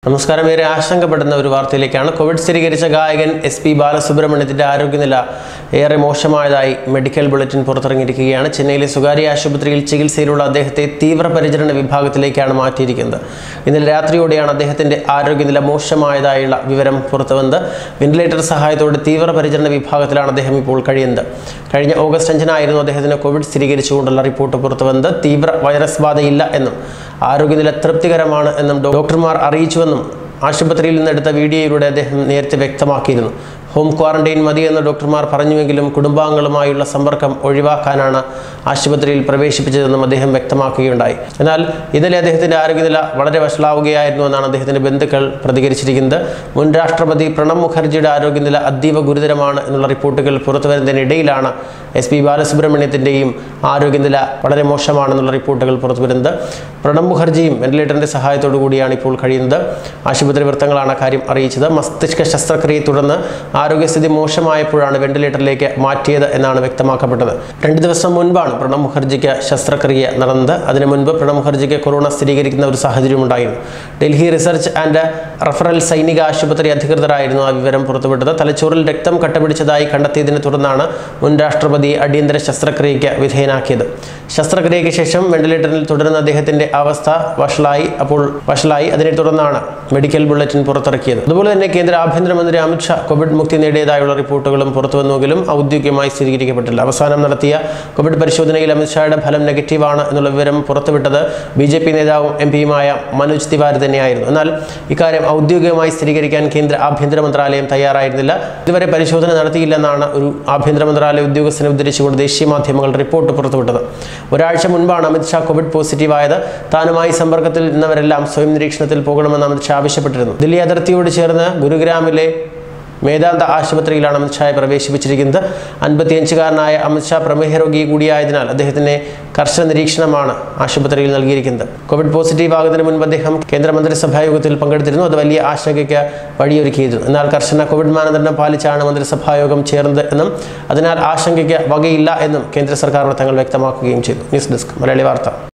നമസ്കാരം ഏറെ ആശങ്കപ്പെടുന്ന ഒരു വാർത്തയിലേക്കാണ് കോവിഡ് സ്ഥിരീകരിച്ച ഗായകൻ എസ് പി ബാലസുബ്രഹ്മണ്യത്തിന്റെ ആരോഗ്യനില ഏറെ മോശമായതായി മെഡിക്കൽ ബുള്ളറ്റിൻ പുറത്തിറങ്ങിയിരിക്കുകയാണ് ചെന്നൈയിലെ സ്വകാര്യ ആശുപത്രിയിൽ ചികിത്സയിലുള്ള അദ്ദേഹത്തെ തീവ്രപരിചരണ വിഭാഗത്തിലേക്കാണ് മാറ്റിയിരിക്കുന്നത് ഇന്നലെ രാത്രിയോടെയാണ് അദ്ദേഹത്തിന്റെ ആരോഗ്യനില മോശമായതായുള്ള വിവരം പുറത്തുവന്നത് വെന്റിലേറ്റർ സഹായത്തോടെ തീവ്രപരിചരണ വിഭാഗത്തിലാണ് അദ്ദേഹം ഇപ്പോൾ കഴിയുന്നത് കഴിഞ്ഞ ഓഗസ്റ്റ് അഞ്ചിനായിരുന്നു അദ്ദേഹത്തിന് കോവിഡ് സ്ഥിരീകരിച്ചുകൊണ്ടുള്ള റിപ്പോർട്ട് പുറത്തുവന്നത് തീവ്ര വൈറസ് ബാധയില്ല എന്നും ആരോഗ്യനില തൃപ്തികരമാണ് എന്നും ഡോക്ടർമാർ അറിയിച്ചുവെന്നും ആശുപത്രിയിൽ നിന്നെടുത്ത വീഡിയോയിലൂടെ അദ്ദേഹം നേരത്തെ വ്യക്തമാക്കിയിരുന്നു ഹോം ക്വാറന്റൈൻ മതിയെന്ന് ഡോക്ടർമാർ പറഞ്ഞുവെങ്കിലും കുടുംബാംഗങ്ങളുമായുള്ള സമ്പർക്കം ഒഴിവാക്കാനാണ് ആശുപത്രിയിൽ പ്രവേശിപ്പിച്ചതെന്നും അദ്ദേഹം വ്യക്തമാക്കുകയുണ്ടായി എന്നാൽ ഇന്നലെ അദ്ദേഹത്തിന്റെ ആരോഗ്യനില വളരെ വഷളാവുകയായിരുന്നു എന്നാണ് അദ്ദേഹത്തിന്റെ ബന്ധുക്കൾ പ്രതികരിച്ചിരിക്കുന്നത് മുൻ രാഷ്ട്രപതി പ്രണബ് മുഖർജിയുടെ ആരോഗ്യനില അതീവ ഗുരുതരമാണ് എന്നുള്ള റിപ്പോർട്ടുകൾ പുറത്തു വരുന്നതിനിടയിലാണ് എസ് പി ബാലസുബ്രഹ്മണ്യത്തിന്റെയും ആരോഗ്യനില വളരെ മോശമാണെന്നുള്ള റിപ്പോർട്ടുകൾ പുറത്തു വരുന്നത് പ്രണബ് മുഖർജിയും വെന്റിലേറ്ററിന്റെ സഹായത്തോടു കൂടിയാണ് ഇപ്പോൾ കഴിയുന്നത് ആശുപത്രി വൃത്തങ്ങളാണ് കാര്യം അറിയിച്ചത് മസ്തിഷ്ക ശസ്ത്രക്രിയയെ തുടർന്ന് ആരോഗ്യസ്ഥിതി മോശമായപ്പോഴാണ് വെന്റിലേറ്ററിലേക്ക് മാറ്റിയത് എന്നാണ് വ്യക്തമാക്കപ്പെട്ടത് രണ്ട് ദിവസം മുൻപാണ് പ്രണബ് മുഖർജിക്ക് ശസ്ത്രക്രിയ നടന്നത് അതിനു മുൻപ് പ്രണബ് മുഖർജിക്ക് കൊറോണ സ്ഥിരീകരിക്കുന്ന ഒരു സാഹചര്യം ഉണ്ടായിരുന്നു ഡൽഹി റിസർച്ച് ആൻഡ് റഫറൽ സൈനിക ആശുപത്രി അധികൃതരായിരുന്നു ആ വിവരം പുറത്തുവിട്ടത് തലച്ചോറിൽ രക്തം കട്ടപിടിച്ചതായി കണ്ടെത്തിയതിനെ തുടർന്നാണ് മുൻ രാഷ്ട്രപതി അടിയന്തര ശസ്ത്രക്രിയയ്ക്ക് വിധേയനാക്കിയത് ശസ്ത്രക്രിയയ്ക്ക് ശേഷം വെന്റിലേറ്ററിൽ തുടരുന്ന അദ്ദേഹത്തിന്റെ അവസ്ഥ വഷളായി അപ്പോൾ വഷളായി അതിനെ തുടർന്നാണ് മെഡിക്കൽ ബുള്ളറ്റിൻ പുറത്തിറക്കിയത് അതുപോലെ തന്നെ കേന്ദ്ര ആഭ്യന്തരമന്ത്രി അമിത്ഷാ കോവിഡ് മുക്തി നേടിയതായുള്ള റിപ്പോർട്ടുകളും പുറത്തുവന്നുവെങ്കിലും ഔദ്യോഗികമായി സ്ഥിരീകരിക്കപ്പെട്ടില്ല അവസാനം നടത്തിയ കോവിഡ് പരിശോധനയിൽ അമിത്ഷായുടെ ഫലം നെഗറ്റീവാണ് എന്നുള്ള വിവരം പുറത്തുവിട്ടത് ബി ജെ പി നേതാവും എം പിയുമായ മനോജ് തിവാരി തന്നെയായിരുന്നു എന്നാൽ ഇക്കാര്യം ഔദ്യോഗികമായി സ്ഥിരീകരിക്കാൻ കേന്ദ്ര ആഭ്യന്തര മന്ത്രാലയം തയ്യാറായിരുന്നില്ല ഇതുവരെ പരിശോധന നടത്തിയില്ലെന്നാണ് ഒരു ആഭ്യന്തര മന്ത്രാലയ ഉദ്യോഗസ്ഥനെ ഉദ്ധരിച്ചുകൊണ്ട് ദേശീയ മാധ്യമങ്ങൾ റിപ്പോർട്ട് പുറത്തുവിട്ടത് ഒരാഴ്ച മുൻപാണ് അമിത്ഷാ കോവിഡ് പോസിറ്റീവായത് താനുമായി സമ്പർക്കത്തിൽ നിന്നവരെല്ലാം സ്വയം നിരീക്ഷണത്തിൽ പോകണമെന്ന് അമിത്ഷാ ആവശ്യപ്പെട്ടിരുന്നു ദില്ലി അതിർത്തിയോട് ചേർന്ന് ഗുരുഗ്രാമിലെ മേദാന്ത ആശുപത്രിയിലാണ് അമിത്ഷായെ പ്രവേശിപ്പിച്ചിരിക്കുന്നത് അൻപത്തിയഞ്ചുകാരനായ അമിത്ഷാ പ്രമേഹ രോഗി കൂടിയായതിനാൽ അദ്ദേഹത്തിന് കർശന നിരീക്ഷണമാണ് ആശുപത്രിയിൽ നൽകിയിരിക്കുന്നത് കോവിഡ് പോസിറ്റീവ് ആകുന്നതിന് മുൻപ് അദ്ദേഹം കേന്ദ്രമന്ത്രിസഭാ യോഗത്തിൽ പങ്കെടുത്തിരുന്നു അത് വലിയ ആശങ്കയ്ക്ക് വഴിയൊരുക്കിയിരുന്നു എന്നാൽ കർശന കോവിഡ് മാനദണ്ഡം പാലിച്ചാണ് മന്ത്രിസഭാ യോഗം ചേർന്നത് എന്നും അതിനാൽ ആശങ്കയ്ക്ക് വകയില്ല എന്നും കേന്ദ്ര സർക്കാർ വൃത്തങ്ങൾ വ്യക്തമാക്കുകയും ചെയ്തു ന്യൂസ് ഡെസ്ക് മലയാളി വാർത്ത